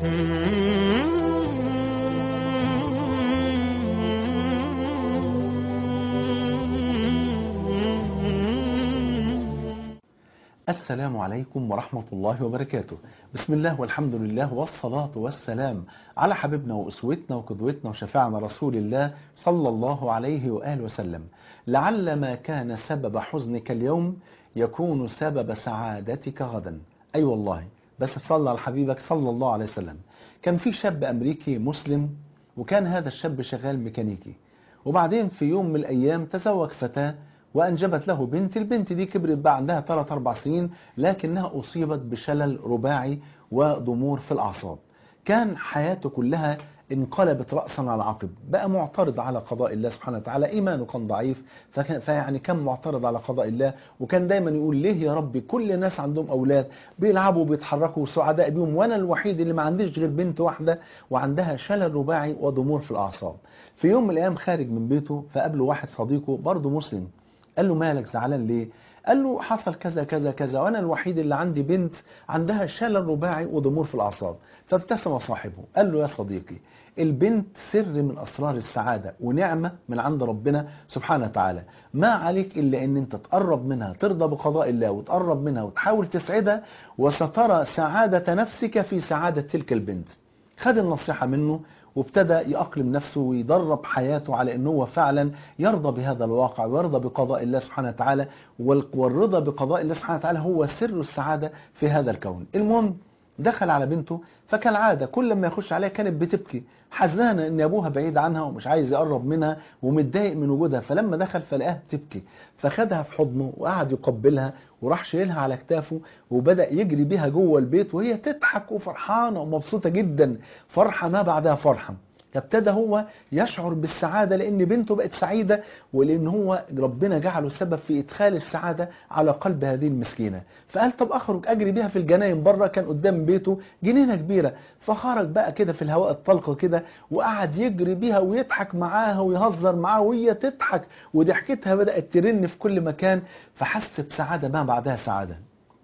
السلام عليكم ورحمة الله وبركاته بسم الله والحمد لله والصلاة والسلام على حبيبنا وأسوتنا وقدوتنا وشفاعنا رسول الله صلى الله عليه وآله وسلم لعل ما كان سبب حزنك اليوم يكون سبب سعادتك غدا أي أيوة والله بس صلى على حبيبك صلى الله عليه وسلم كان في شاب أمريكي مسلم وكان هذا الشاب شغال ميكانيكي وبعدين في يوم من الأيام تزوج فتاة وأنجبت له بنت البنت دي كبرت بقى عندها 3 4 سنين لكنها أصيبت بشلل رباعي وضمور في الأعصاب كان حياته كلها انقلبت رأسا على عقب بقى معترض على قضاء الله سبحانه وتعالى إيمانه كان ضعيف فكان فيعني كان معترض على قضاء الله وكان دايما يقول ليه يا ربي كل الناس عندهم أولاد بيلعبوا وبيتحركوا سعداء بيهم وأنا الوحيد اللي ما عنديش غير بنت واحدة وعندها شلل رباعي وضمور في الأعصاب في يوم من الأيام خارج من بيته فقابله واحد صديقه برضه مسلم قال له مالك زعلان ليه قال له حصل كذا كذا كذا وانا الوحيد اللي عندي بنت عندها شلل رباعي وضمور في الاعصاب فابتسم صاحبه قال له يا صديقي البنت سر من اسرار السعاده ونعمه من عند ربنا سبحانه وتعالى ما عليك الا ان انت تقرب منها ترضى بقضاء الله وتقرب منها وتحاول تسعدها وسترى سعاده نفسك في سعاده تلك البنت خد النصيحه منه وابتدى يأقلم نفسه ويدرب حياته على أنه هو فعلا يرضى بهذا الواقع ويرضى بقضاء الله سبحانه وتعالى والرضا بقضاء الله سبحانه وتعالى هو سر السعادة في هذا الكون المهم دخل على بنته فكالعادة كل ما يخش عليها كانت بتبكي حزانة ان ابوها بعيد عنها ومش عايز يقرب منها ومتضايق من وجودها فلما دخل فلقاها تبكي فخدها في حضنه وقعد يقبلها وراح شايلها على كتافه وبدأ يجري بيها جوه البيت وهي تضحك وفرحانة ومبسوطة جدا فرحة ما بعدها فرحة فابتدى هو يشعر بالسعادة لأن بنته بقت سعيدة ولأن هو ربنا جعله سبب في إدخال السعادة على قلب هذه المسكينة فقال طب أخرج أجري بيها في الجناين بره كان قدام بيته جنينة كبيرة فخرج بقى كده في الهواء الطلق كده وقعد يجري بيها ويضحك معاها ويهزر معاها وهي تضحك وضحكتها بدأت ترن في كل مكان فحس بسعادة ما بعدها سعادة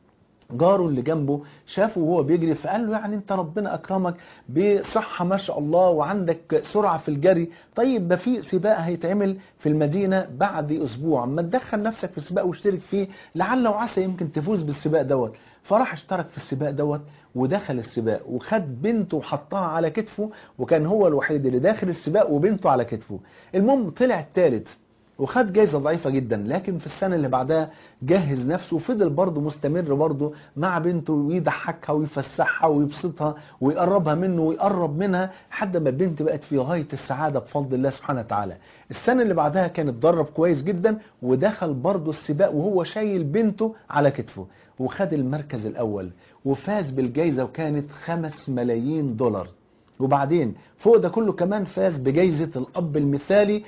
جاره اللي جنبه شافه وهو بيجري فقال له يعني انت ربنا اكرمك بصحة ما شاء الله وعندك سرعة في الجري طيب ده في سباق هيتعمل في المدينة بعد اسبوع ما تدخل نفسك في السباق واشترك فيه لعل وعسى يمكن تفوز بالسباق دوت فراح اشترك في السباق دوت ودخل السباق وخد بنته وحطها على كتفه وكان هو الوحيد اللي داخل السباق وبنته على كتفه المهم طلع الثالث وخد جايزة ضعيفة جدا لكن في السنة اللي بعدها جهز نفسه وفضل برضه مستمر برضه مع بنته ويضحكها ويفسحها ويبسطها ويقربها منه ويقرب منها لحد ما البنت بقت في غاية السعادة بفضل الله سبحانه وتعالى السنة اللي بعدها كان اتدرب كويس جدا ودخل برضه السباق وهو شايل بنته على كتفه وخد المركز الأول وفاز بالجايزة وكانت خمس ملايين دولار وبعدين فوق ده كله كمان فاز بجائزة الأب المثالي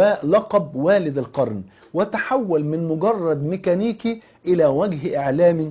ولقب والد القرن وتحول من مجرد ميكانيكي إلى وجه إعلامي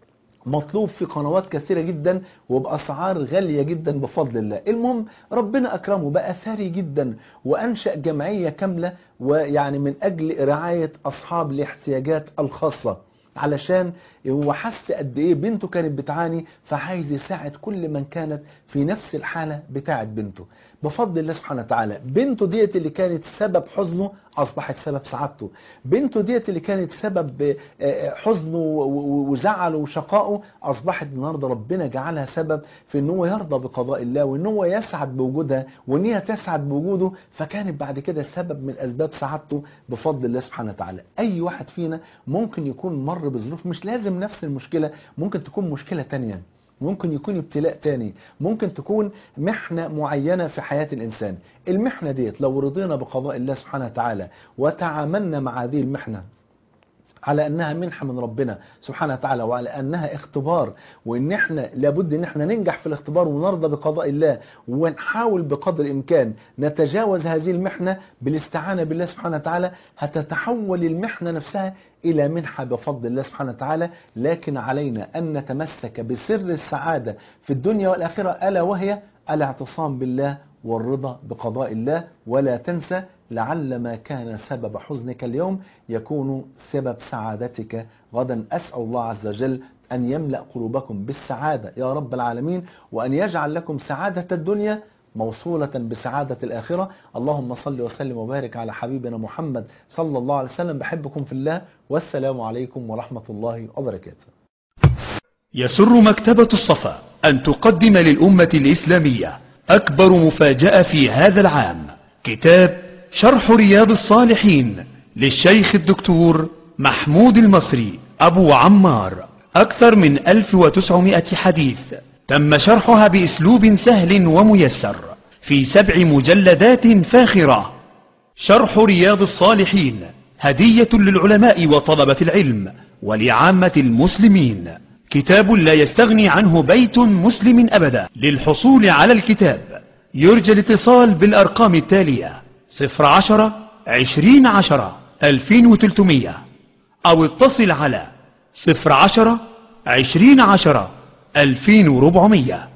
مطلوب في قنوات كثيرة جدا وبأسعار غالية جدا بفضل الله المهم ربنا أكرمه بقى ثري جدا وأنشأ جمعية كاملة ويعني من أجل رعاية أصحاب الاحتياجات الخاصة علشان هو حس قد ايه بنته كانت بتعاني فعايز يساعد كل من كانت في نفس الحالة بتاعت بنته بفضل الله سبحانه وتعالى بنته ديت اللي كانت سبب حزنه أصبحت سبب سعادته بنته ديت اللي كانت سبب حزنه وزعله وشقائه أصبحت النهاردة ربنا جعلها سبب في ان هو يرضى بقضاء الله وان هو يسعد بوجودها وان هي تسعد بوجوده فكانت بعد كده سبب من أسباب سعادته بفضل الله سبحانه وتعالى أي واحد فينا ممكن يكون مر بظروف مش لازم نفس المشكلة ممكن تكون مشكلة تانية ممكن يكون ابتلاء تاني ممكن تكون محنة معينة في حياة الإنسان المحنة ديت لو رضينا بقضاء الله سبحانه وتعالى وتعاملنا مع هذه المحنة على انها منحة من ربنا سبحانه وتعالى وعلى انها اختبار وان احنا لابد ان احنا ننجح في الاختبار ونرضى بقضاء الله ونحاول بقدر الامكان نتجاوز هذه المحنة بالاستعانة بالله سبحانه وتعالى هتتحول المحنة نفسها إلى منحة بفضل الله سبحانه وتعالى لكن علينا أن نتمسك بسر السعادة في الدنيا والآخرة ألا وهي الاعتصام بالله والرضا بقضاء الله ولا تنسى لعل ما كان سبب حزنك اليوم يكون سبب سعادتك غدا أسأل الله عز وجل أن يملأ قلوبكم بالسعادة يا رب العالمين وأن يجعل لكم سعادة الدنيا موصولة بسعادة الآخرة اللهم صل وسلم وبارك على حبيبنا محمد صلى الله عليه وسلم بحبكم في الله والسلام عليكم ورحمة الله وبركاته يسر مكتبة الصفا أن تقدم للأمة الإسلامية أكبر مفاجأة في هذا العام كتاب شرح رياض الصالحين للشيخ الدكتور محمود المصري أبو عمار أكثر من 1900 حديث تم شرحها بأسلوب سهل وميسر في سبع مجلدات فاخرة شرح رياض الصالحين هدية للعلماء وطلبة العلم ولعامة المسلمين كتاب لا يستغني عنه بيت مسلم أبدا للحصول على الكتاب يرجى الاتصال بالأرقام التالية صفر عشرة عشرين عشرة ألفين وتلتمية أو اتصل على صفر عشرة عشرين عشرة ألفين وربعمية